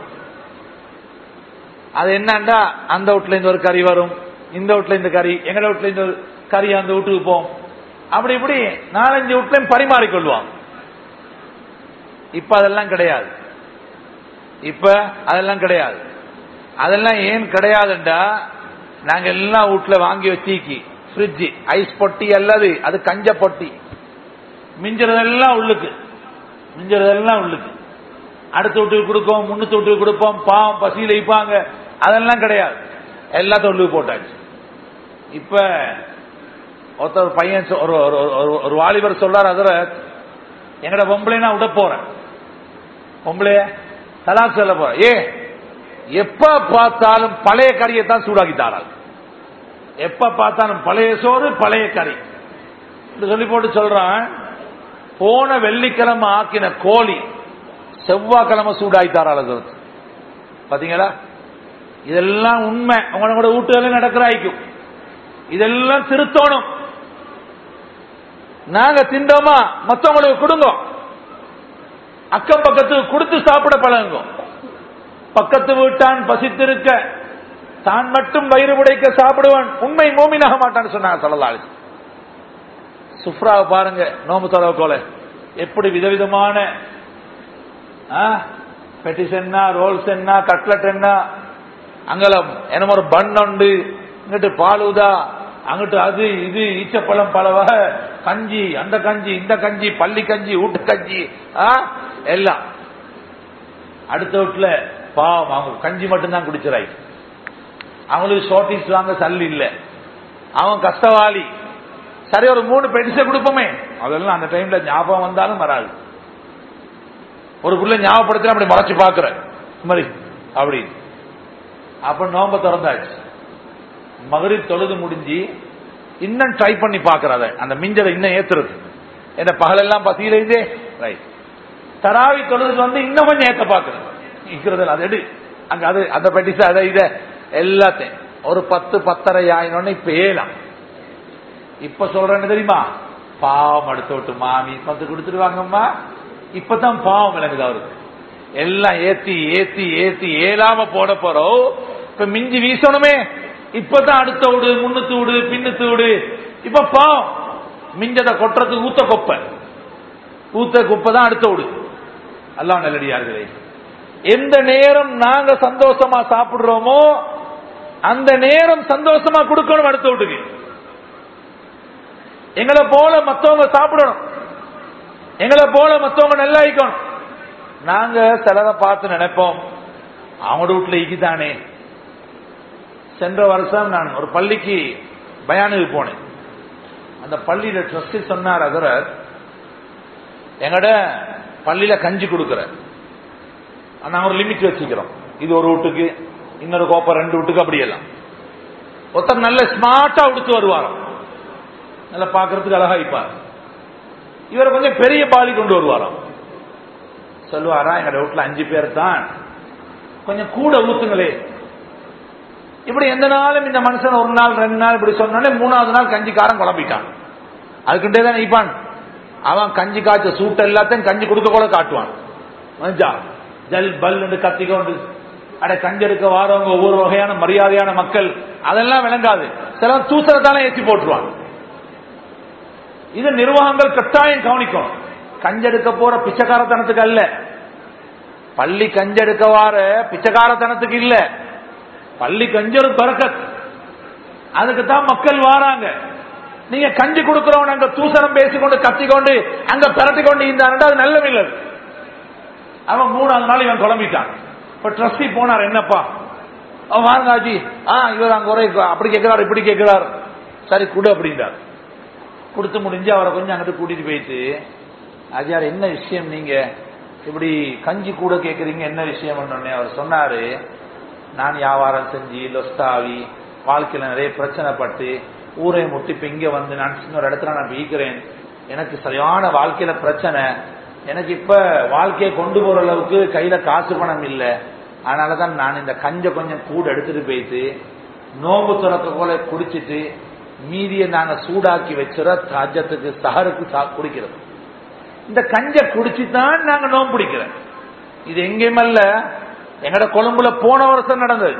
அது என்னண்டா அந்த வீட்டுல இருந்து ஒரு கறி வரும் இந்த வீட்டுல இந்த கறி எங்கட வீட்டுல இந்த ஒரு கறி அந்த வீட்டுக்கு போம் அப்படி இப்படி நாலஞ்சு வீட்லையும் பரிமாறிக்கொள்வாங்க இப்ப அதெல்லாம் கிடையாது இப்ப அதெல்லாம் கிடையாது அதெல்லாம் ஏன் கிடையாதுண்டா நாங்க எல்லாம் வீட்டுல வாங்கி வச்சிக்கி ஃப்ரிட்ஜ் ஐஸ் பொட்டி அல்லது அது கஞ்ச பொட்டி மிஞ்சறதெல்லாம் உள்ளுக்கு மிஞ்சறதெல்லாம் உள்ளுக்கு அடுத்த வீட்டுக்கு கொடுப்போம் முன்னூத்தி வீட்டுக்கு கொடுப்போம் பாவம் பசியில் வைப்பாங்க அதெல்லாம் கிடையாது எல்லாத்தையும் உள்ளுக்கு போட்டாச்சு இப்ப ஒருத்தர் பையன் சொ- ஒரு ஒரு- ஒரு- ஒரு வாலிபர் சொல்றாரு அதுல எங்கட பொம்பளை நான் விட போறேன் பொம்பளைய தலாக் சொல்ல போறேன் ஏ எப்ப பார்த்தாலும் பழைய கறியை தான் சூடாக்கி தாராள் எப்ப பார்த்தாலும் பழைய சோறு பழைய கறி இப்படி சொல்லி போட்டு சொல்றான் போன வெள்ளிக்கிழமை ஆக்கின கோழி செவ்வாய்க்கிழமை சூடாக்கி தாராள் அது பாத்தீங்களா இதெல்லாம் உண்மை உங்களோட வீட்டுல நடக்கிறாய்க்கும் இதெல்லாம் திருத்தோணும் நாங்க திண்டோமா மத்தவங்களுக்கு கொடுங்க அக்கம் பக்கத்துக்கு கொடுத்து சாப்பிட பழகுங்க பக்கத்து வீட்டான் பசித்திருக்க தான் மட்டும் வயிறு உடைக்க சாப்பிடுவான் உண்மை மோமினாக மாட்டான்னு சொன்னாங்க சொல்லலாளி சுப்ராவை பாருங்க நோம்பு தொலை கோல எப்படி விதவிதமான பெட்டிஸ் என்ன ரோல்ஸ் என்ன கட்லட் என்ன அங்கலம் என்ன ஒரு பன் உண்டு இங்கிட்டு பாலுதா அங்கிட்டு அது இது ஈச்சப்பழம் பல வகை கஞ்சி அந்த கஞ்சி இந்த கஞ்சி பள்ளி கஞ்சி ஊட்டு கஞ்சி ஆ, எல்லாம் அடுத்த வீட்டுல பாவம் அவங்க கஞ்சி மட்டும்தான் குடிச்சிராய் அவங்களுக்கு ஷார்டேஜ் வாங்க சல்லி இல்ல அவன் கஷ்டவாளி சரி ஒரு மூணு பெட்டிச கொடுப்போமே அதெல்லாம் அந்த டைம்ல ஞாபகம் வந்தாலும் வராது ஒரு புள்ள ஞாபகப்படுத்தி அப்படி மறைச்சு பாக்குற மாதிரி அப்படி அப்ப நோம்ப திறந்தாச்சு மகரிப் தொழுது முடிஞ்சு இன்னும் ட்ரை பண்ணி பாக்குறத அந்த மிஞ்சலை இன்னும் ஏத்துறது என்ன பகலெல்லாம் பசியில இருந்தே ரைட் தராவி தொழுது வந்து இன்னும் கொஞ்சம் ஏத்த பாக்குறது இருக்கிறது அது எடு அங்க அது அந்த பெட்டிச அதை இத எல்லாத்தையும் ஒரு பத்து பத்தரை ஆயினோன்னு இப்ப ஏலாம் இப்ப சொல்றேன்னு தெரியுமா பாவம் அடுத்து விட்டு மாமி பத்து கொடுத்துருவாங்கம்மா இப்பதான் பாவம் விளங்குது அவருக்கு எல்லாம் ஏத்தி ஏத்தி ஏத்தி ஏலாம போட போறோம் இப்ப மிஞ்சி வீசணுமே இப்பதான் அடுத்த விடு முன்னுத்து விடு பின்னுத்து விடு இப்ப பாவம் மிஞ்சத கொட்டுறதுக்கு ஊத்த கொப்பை ஊத்த குப்பை தான் அடுத்த விடு அல்லாஹ் நல்லடியார்களே எந்த நேரம் நாங்க சந்தோஷமா சாப்பிடுறோமோ அந்த நேரம் சந்தோஷமா கொடுக்கணும் அடுத்த வீட்டுக்கு எங்களை போல மத்தவங்க சாப்பிடணும் எங்களை போல மத்தவங்க நல்லா இருக்கணும் நாங்க சிலரை பார்த்து நினைப்போம் அவங்களோட வீட்டுல இக்கிதானே சென்ற வருஷம் நான் ஒரு பள்ளிக்கு பயானுக்கு போனேன் அந்த பள்ளியில ட்ரஸ்டி சொன்னார் அகரர் எங்கட பள்ளியில கஞ்சி கொடுக்கிற நாங்க ஒரு லிமிட் வச்சுக்கிறோம் இது ஒரு வீட்டுக்கு இன்னொரு கோப்பை ரெண்டு வீட்டுக்கு அப்படியெல்லாம் ஒருத்தர் நல்ல ஸ்மார்ட்டா உடுத்து வருவாராம் நல்லா பாக்குறதுக்கு அழகா இருப்பார் இவர் கொஞ்சம் பெரிய பாலி கொண்டு வருவாராம் சொல்லுவாரா எங்க வீட்டுல அஞ்சு பேர் தான் கொஞ்சம் கூட ஊத்துங்களே இப்படி எந்த நாளும் இந்த மனுஷன் ஒரு நாள் ரெண்டு நாள் இப்படி சொன்னோடனே மூணாவது நாள் கஞ்சிக்காரன் குழம்பிட்டான் அதுக்கிட்டே தான் நிற்பான் அவன் கஞ்சி காய்ச்ச சூட்டு எல்லாத்தையும் கஞ்சி கொடுக்க கூட காட்டுவான் மஞ்சா ஜல் பல் கத்திக்கொண்டு அட கஞ்செடுக்க வாரவங்க ஒவ்வொரு வகையான மரியாதையான மக்கள் அதெல்லாம் விளங்காது சில தூசரத்தால ஏற்றி போட்டுருவான் இது நிர்வாகங்கள் கட்டாயம் கவனிக்கும் கஞ்செடுக்க போற பிச்சைக்காரத்தனத்துக்கு அல்ல பள்ளி கஞ்செடுக்க வார பிச்சைக்காரத்தனத்துக்கு இல்ல பள்ளி கஞ்சொரு பறக்கத் அதுக்கு தான் மக்கள் வாராங்க நீங்க கஞ்சி கொடுக்கிறவன் அங்க தூசரம் பேசிக்கொண்டு கத்திக்கொண்டு அங்க பிரட்டி கொண்டு இருந்தான் அது நல்ல இல்லை அவன் மூணாவது நாள் இவன் குழம்பிட்டான் இப்ப ட்ரஸ்டி போனார் என்னப்பா அவன் வாருங்க ஆஜி ஆ இவர் அங்க ஒரே அப்படி கேட்கிறார் இப்படி கேட்கிறார் சரி கொடு அப்படின்றார் கொடுத்து முடிஞ்சு அவரை கொஞ்சம் அங்கிட்டு கூட்டிட்டு போயிட்டு ஆஜியார் என்ன விஷயம் நீங்க இப்படி கஞ்சி கூட கேட்கறீங்க என்ன விஷயம் அவர் சொன்னாரு நான் வியாபாரம் செஞ்சு லொஸ்டாவி வாழ்க்கையில நிறைய பிரச்சனைப்பட்டு ஊரை முட்டி இப்ப இங்க வந்து நான் இன்னொரு இடத்துல நான் வீக்கிறேன் எனக்கு சரியான வாழ்க்கையில பிரச்சனை எனக்கு இப்ப வாழ்க்கையை கொண்டு போற அளவுக்கு கையில காசு பணம் இல்லை அதனாலதான் நான் இந்த கஞ்ச கொஞ்சம் கூட எடுத்துட்டு போயிட்டு நோம்பு துறக்க போல குடிச்சிட்டு மீதியை நாங்க சூடாக்கி வச்சுற தாஜத்துக்கு சஹருக்கு குடிக்கிறது இந்த கஞ்ச குடிச்சுதான் நாங்க நோம்பு பிடிக்கிறோம் இது எங்கேயுமல்ல எங்கட கொழும்புல போன வருஷம் நடந்தது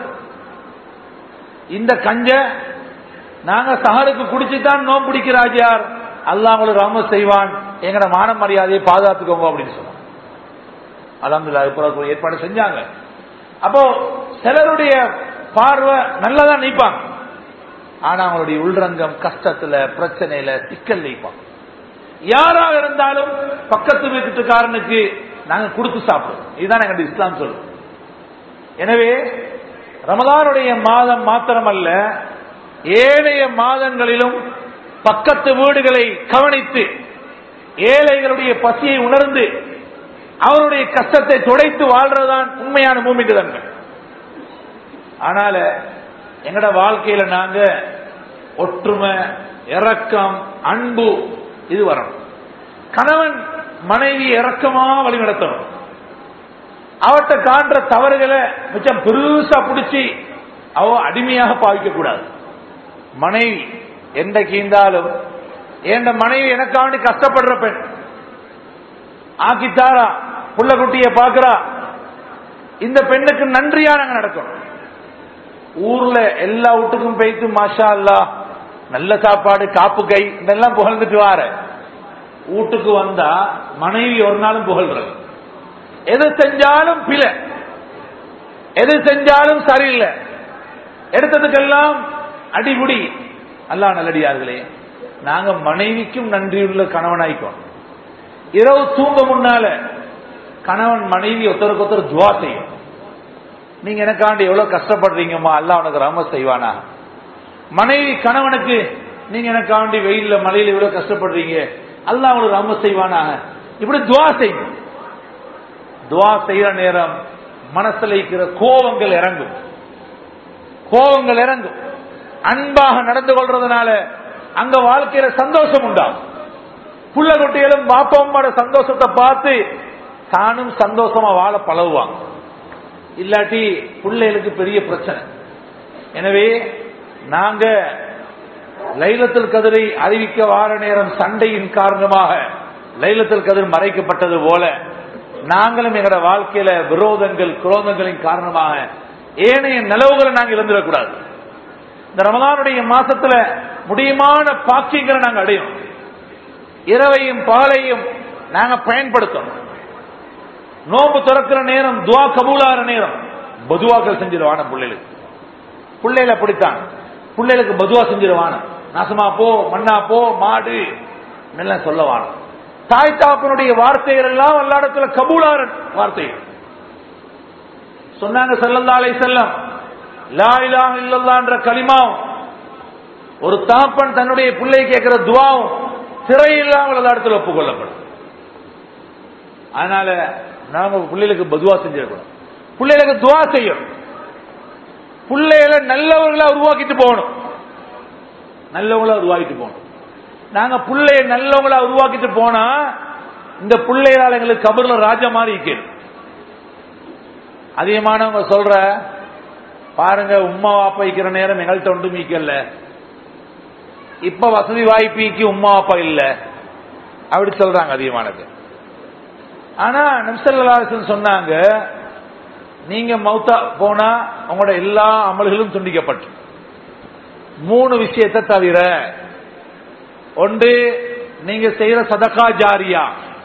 இந்த கஞ்ச நாங்க சஹருக்கு குடிச்சுதான் நோம்பு பிடிக்கிறாஜியார் அல்லாஹ் உங்களுக்கு ரம செய்வான் எங்கட மான மரியாதையை பாதுகாத்துக்கோங்க அப்படின்னு சொன்னாங்க அலமதுல்லா இப்போ ஏற்பாடு செஞ்சாங்க அப்போ சிலருடைய பார்வை நல்லதா நிற்பாங்க ஆனா அவங்களுடைய உள்ரங்கம் கஷ்டத்துல பிரச்சனையில சிக்கல் நிற்பாங்க யாராக இருந்தாலும் பக்கத்து வீட்டுக்காரனுக்கு நாங்க கொடுத்து சாப்பிடுவோம் இதுதான் எங்க இஸ்லாம் சொல்லும் எனவே ரமதானுடைய மாதம் மாத்திரமல்ல ஏழைய மாதங்களிலும் பக்கத்து வீடுகளை கவனித்து ஏழைகளுடைய பசியை உணர்ந்து அவருடைய கஷ்டத்தை துடைத்து வாழ்றதுதான் உண்மையான பூமிக்கு தன்மை ஆனால எங்கட வாழ்க்கையில நாங்க ஒற்றுமை இறக்கம் அன்பு இது வரணும் கணவன் மனைவி இறக்கமா வழிநடத்தணும் அவர்கிட்ட காண்ற தவறுகளை மிச்சம் பெருசா பிடிச்சி அவ அடிமையாக பாவிக்க கூடாது மனைவி என்றைக்கு இருந்தாலும் என் மனைவி எனக்காண்டி கஷ்டப்படுற பெண் ஆக்கித்தாரா புள்ள குட்டிய பாக்குறா இந்த பெண்ணுக்கு நன்றியா நாங்க நடக்கணும் ஊர்ல எல்லா வீட்டுக்கும் போயிட்டு மாஷா அல்லா நல்ல சாப்பாடு காப்பு கை இதெல்லாம் புகழ்ந்துட்டு வார வீட்டுக்கு வந்தா மனைவி ஒரு நாளும் புகழ்றது எது செஞ்சாலும் பிழை எது செஞ்சாலும் சரியில்லை எடுத்ததுக்கெல்லாம் அடிபுடி அல்லா நல்லடியார்களே நாங்க மனைவிக்கும் நன்றியுள்ள கணவனாய்க்கோம் இரவு தூங்க முன்னால கணவன் மனைவி ஒருத்தருக்கு ஒருத்தர் துவா செய்யும் நீங்க எனக்காண்டி எவ்வளவு கஷ்டப்படுறீங்கம்மா அல்லா உனக்கு ரம செய்வானா மனைவி கணவனுக்கு நீங்க எனக்காண்டி வெயில்ல மழையில எவ்வளவு கஷ்டப்படுறீங்க அல்லா உங்களுக்கு ரம செய்வானாக இப்படி துவா செய்யும் துவா செய்யற நேரம் மனசுல இருக்கிற கோபங்கள் இறங்கும் கோபங்கள் இறங்கும் அன்பாக நடந்து கொள்றதுனால அங்க வாழ்க்கையில சந்தோஷம் உண்டாகும் புள்ள குட்டிகளும் பாப்பம்மாட சந்தோஷத்தை பார்த்து தானும் சந்தோஷமா வாழ பழகுவாங்க இல்லாட்டி பிள்ளைகளுக்கு பெரிய பிரச்சனை எனவே நாங்க லைலத்தில் கதிரை அறிவிக்க வார நேரம் சண்டையின் காரணமாக லைலத்தில் கதிர் மறைக்கப்பட்டது போல நாங்களும் எங்களோட வாழ்க்கையில விரோதங்கள் குரோதங்களின் காரணமாக ஏனைய நிலவுகளை நாங்கள் இழந்துடக்கூடாது இந்த ரமதானுடைய மாசத்துல முடியுமான பாக்கியங்களை நாங்கள் அடையும் இரவையும் பகலையும் நாங்க பயன்படுத்தணும் நோம்பு திறக்கிற நேரம் துவா கபூலாகிற நேரம் பதுவாக்கள் செஞ்சிருவான பிள்ளைகளுக்கு பிள்ளைகள் அப்படித்தான் பிள்ளைகளுக்கு பதுவா செஞ்சிருவான நாசமா போ மண்ணா போ மாடு எல்லாம் சொல்லவான தாய் தாப்பனுடைய வார்த்தைகள் எல்லாம் எல்லா இடத்துல கபூலார வார்த்தைகள் சொன்னாங்க செல்லல்லா அலை செல்லம் லா இலாஹ இல்லல்லான்ற கலிமாவும் ஒரு தாப்பன் தன்னுடைய பிள்ளை கேட்கிற துவாவும் திரை இல்லாமல் எல்லா இடத்துல ஒப்புக்கொள்ளப்படும் அதனால நாம பிள்ளைகளுக்கு பதுவா செஞ்சிடக்கூடாது பிள்ளைகளுக்கு துவா செய்யணும் பிள்ளைகளை நல்லவர்களா உருவாக்கிட்டு போகணும் நல்லவங்களா உருவாக்கிட்டு போகணும் நாங்க பிள்ளைய நல்லவங்களா உருவாக்கிட்டு போனா இந்த பிள்ளைகளால் எங்களுக்கு கபர்ல ராஜா மாதிரி இருக்கணும் அதிகமானவங்க சொல்ற பாருங்க உமா வாப்பா வைக்கிற நேரம் எங்கள்கிட்ட ஒன்று மீக்கல்ல இப்ப வசதி வாய்ப்பிக்கு உமா வாப்பா இல்ல அப்படி சொல்றாங்க அதிகமானது ஆனா நிம்சல்லாசன் சொன்னாங்க நீங்க மௌத்தா போனா உங்களோட எல்லா அமல்களும் துண்டிக்கப்பட்டு மூணு விஷயத்தை தவிர ஒன்று நீங்க செய்யற சதகா ஜாரியா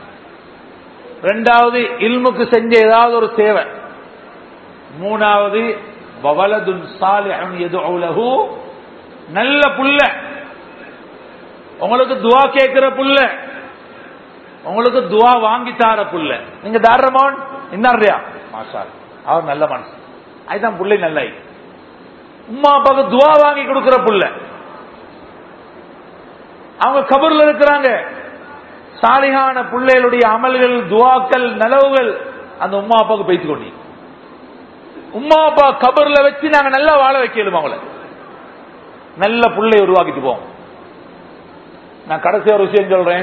ரெண்டாவது இல்முக்கு செஞ்ச ஏதாவது ஒரு சேவை மூணாவது வவலதுன் சாலிஹன் எதுலஹு நல்ல புள்ள உங்களுக்கு துவா கேட்கிற புள்ள உங்களுக்கு துவா வாங்கி தார புள்ள நீங்க தாரமோன் இன்னாரியா மாஷா அவர் நல்ல மனசு அதுதான் புள்ளை நல்ல உமா அப்பாவுக்கு துவா வாங்கி கொடுக்கிற புள்ள அவங்க கபர்ல இருக்கிறாங்க சாலிகான பிள்ளைகளுடைய அமல்கள் துவாக்கள் நலவுகள் அந்த உமா அப்பாவுக்கு பேசிக் கொண்டீங்க உமா அப்பா கபர்ல வச்சு நாங்க நல்லா வாழ வைக்கலும் அவங்கள நல்ல புள்ளை உருவாக்கிட்டு போவோம் நான் கடைசி ஒரு விஷயம் சொல்றேன்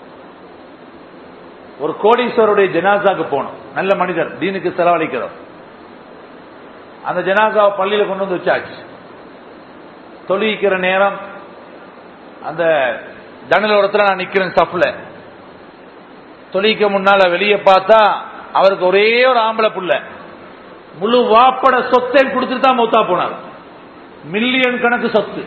ஒரு கோடீஸ்வருடைய ஜனாசாக்கு போனோம் நல்ல மனிதர் தீனுக்கு செலவழிக்கிறோம் அந்த ஜனாசாவை பள்ளியில கொண்டு வந்து வச்சாச்சு தொழிக்கிற நேரம் அந்த ஜன்னலோரத்தில் நான் நிக்கிறேன் சப்ல தொழிக்க முன்னால வெளியே பார்த்தா அவருக்கு ஒரே ஒரு ஆம்பளை புள்ள முழு வாப்பட சொத்தை கொடுத்துட்டு தான் மௌத்தா போனார் மில்லியன் கணக்கு சொத்து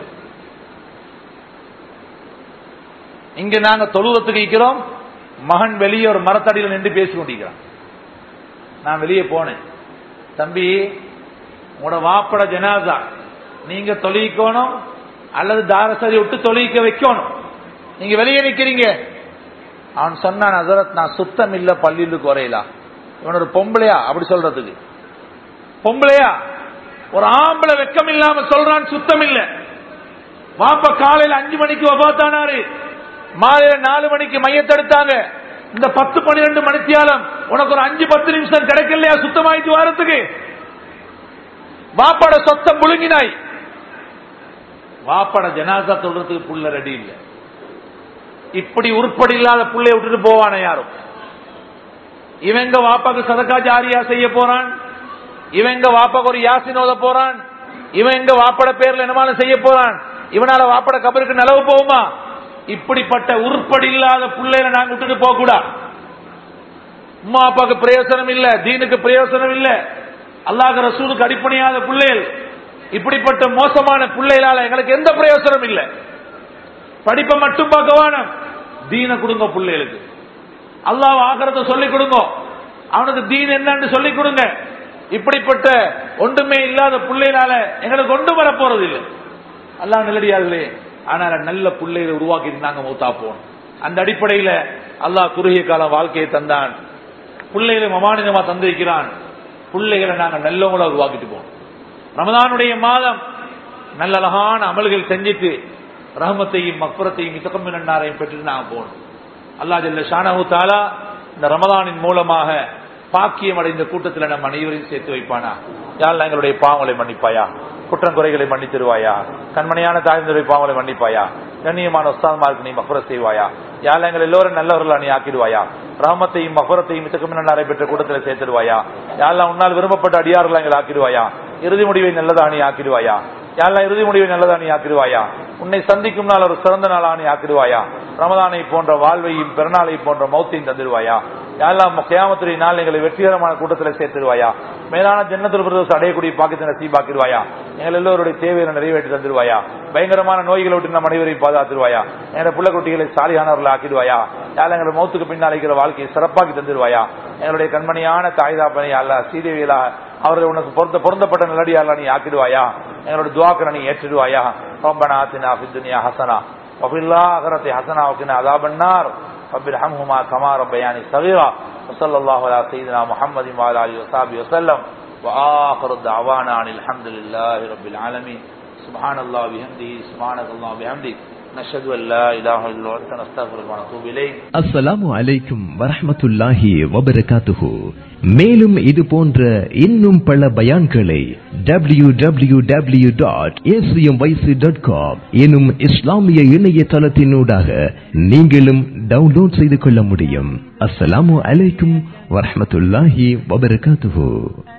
இங்க நாங்க தொழுவத்துக்கு இருக்கிறோம் மகன் வெளியே ஒரு மரத்தடியில் நின்று பேசி கொண்டிருக்கிறான் நான் வெளியே போனேன் தம்பி உங்களோட வாப்பட ஜனாசா நீங்க தொழிக்கணும் அல்லது தாரசரி விட்டு தொழிக்க வைக்கணும் நீங்க வெளியே நிக்கிறீங்க அவன் சொன்னான் அசரத் நான் சுத்தம் இல்ல பள்ளியில குறையலாம் இவன் ஒரு பொம்பளையா அப்படி சொல்றதுக்கு பொம்பளையா ஒரு ஆம்பளை வெக்கம் இல்லாம சொல்றான் சுத்தம் இல்ல வாப்ப காலையில அஞ்சு மணிக்கு வபாத்தானாரு மாலையில நாலு மணிக்கு மையத்தெடுத்தாங்க இந்த பத்து பன்னிரெண்டு மணித்தியாலம் உனக்கு ஒரு அஞ்சு பத்து நிமிஷம் கிடைக்கலையா சுத்தமாயிட்டு வாரத்துக்கு வாப்பாட சொத்தம் முழுங்கினாய் வாப்பாட ஜனாசா சொல்றதுக்கு புள்ள ரெடி இல்ல இப்படி உருப்படி இல்லாத புள்ளைய விட்டுட்டு போவான யாரும் இவங்க வாப்பாக்கு சதக்கா ஜாரியா செய்ய போறான் இவங்க வாப்பாக்கு ஒரு யாசின் ஓத போறான் இவன் எங்க வாப்பட பேர்ல என்னமான செய்ய போறான் இவனால வாப்பட கபருக்கு நிலவு போகுமா இப்படிப்பட்ட உருப்படி இல்லாத பிள்ளைகளை நாங்க விட்டுட்டு போக கூடாது உம்மா அப்பாவுக்கு பிரயோசனம் இல்ல தீனுக்கு பிரயோசனம் இல்ல அல்லாஹ் ரசூலுக்கு அடிப்படையாத பிள்ளைகள் இப்படிப்பட்ட மோசமான பிள்ளைகளால எங்களுக்கு எந்த பிரயோசனம் இல்ல படிப்பை மட்டும் பார்க்க வேணும் தீன கொடுங்க பிள்ளைகளுக்கு அல்லாஹ் ஆகிறத சொல்லிக் கொடுங்க அவனுக்கு தீன் என்னன்னு சொல்லிக் கொடுங்க இப்படிப்பட்ட ஒன்றுமே இல்லாத பிள்ளைகளால எங்களுக்கு ஒன்று வர போறது இல்லை அல்லாஹ் நல்லடியார்களே ஆனால் நல்ல பிள்ளைகளை உருவாக்கி இருந்தாங்க மூத்தா போன் அந்த அடிப்படையில அல்லாஹ் குறுகிய கால வாழ்க்கையை தந்தான் பிள்ளைகளை மமானிதமா தந்திருக்கிறான் பிள்ளைகளை நாங்க நல்லவங்கள உருவாக்கிட்டு போனோம் ரமதானுடைய மாதம் நல்ல அழகான அமல்கள் செஞ்சுட்டு ரஹமத்தையும் மக்பரத்தையும் இத்தகமினாரையும் பெற்றுட்டு நாங்க போனோம் அல்லா ஜல்ல ஷானஹு தாலா இந்த ரமதானின் மூலமாக பாக்கியம் அடைந்த கூட்டத்தில் நம் அனைவரையும் சேர்த்து வைப்பானா யாழ் எங்களுடைய பாவங்களை மன்னிப்பாயா குற்றம் குறைகளை மன்னித்திருவாயா கண்மணியான தாய்ந்தருடைய பாவங்களை மன்னிப்பாயா கண்ணியமான உஸ்தான்மாருக்கு நீ மஃபர செய்வாயா யாழ் எங்கள் எல்லோரும் நல்லவர்களா நீ ஆக்கிடுவாயா ரஹமத்தையும் மஃபரத்தையும் மித்தக்கமின் நடைபெற்ற கூட்டத்தில் சேர்த்திருவாயா யாழ்லாம் உன்னால் விரும்பப்பட்ட அடியார்களா எங்களை ஆக்கிடுவாயா இறுதி முடிவை நல்லதா நீ ஆக்கிடுவாயா யாரெல்லாம் இறுதி முடிவை நல்லதா நீ ஆக்கிடுவாயா உன்னை சந்திக்கும் நாள் ஒரு சிறந்த நாளா நீ ஆக்கிடுவாயா ரமதானை போன்ற வாழ்வையும் பிறநாளை போன்ற மௌத்தையும் தந்துடுவாயா யாரெல்லாம் கேமத்துறை நாள் எங்களை வெற்றிகரமான கூட்டத்தில் சேர்த்துடுவாயா மேலான ஜன்னத்தில் பிரதோஷம் அடையக்கூடிய பாக்கியத்தை நசீபாக்கிடுவாயா எங்கள் எல்லோருடைய தேவையை நிறைவேற்றி தந்துடுவாயா பயங்கரமான நோய்களை விட்டு நம் அனைவரையும் பாதுகாத்துருவாயா எங்களுடைய புள்ள குட்டிகளை சாலியானவர்களை ஆக்கிடுவாயா யாரும் எங்களை மௌத்துக்கு பின்னால் அழைக்கிற வாழ்க்கையை சிறப்பாக்கி தந்துடுவாயா எங்களுடைய கண்மணியான தாய்தாப்பனை அல்ல சீதேவியலா அவர்கள் உனக்கு பொருந்த பொருந்தப்பட்ட நல்லடியாரா நீ ஆக்கிடுவாயா எங்களோட துவாக்கரை நீ ஏற்றிடுவாயா ربنا آتنا في الدنيا حسنة وفي الآخرة حسنة وقنا عذاب النار رب ارحمهما كما ربياني صغيرا وصلى الله على سيدنا محمد وعلى آله وصحبه وسلم وآخر الدعوانا عن الحمد لله رب العالمين سبحان الله بحمده سبحانك الله بحمدك نشهد أن لا إله إلا أنت نستغفرك ونتوب إليك அஸ்ஸலாமு அலைக்கும் வரஹ்மத்துல்லாஹி வபரகாத்துஹு மேலும் இது போன்ற இன்னும் பல பயான்களை W W W dot dot com எனும் இஸ்லாமிய இணையதளத்தினூடாக நீங்களும் டவுன்லோட் செய்து கொள்ள முடியும் அஸ்ஸலாமு அலைக்கும் வரஹ்மத்துல்லாஹி வபரகாத்துஹு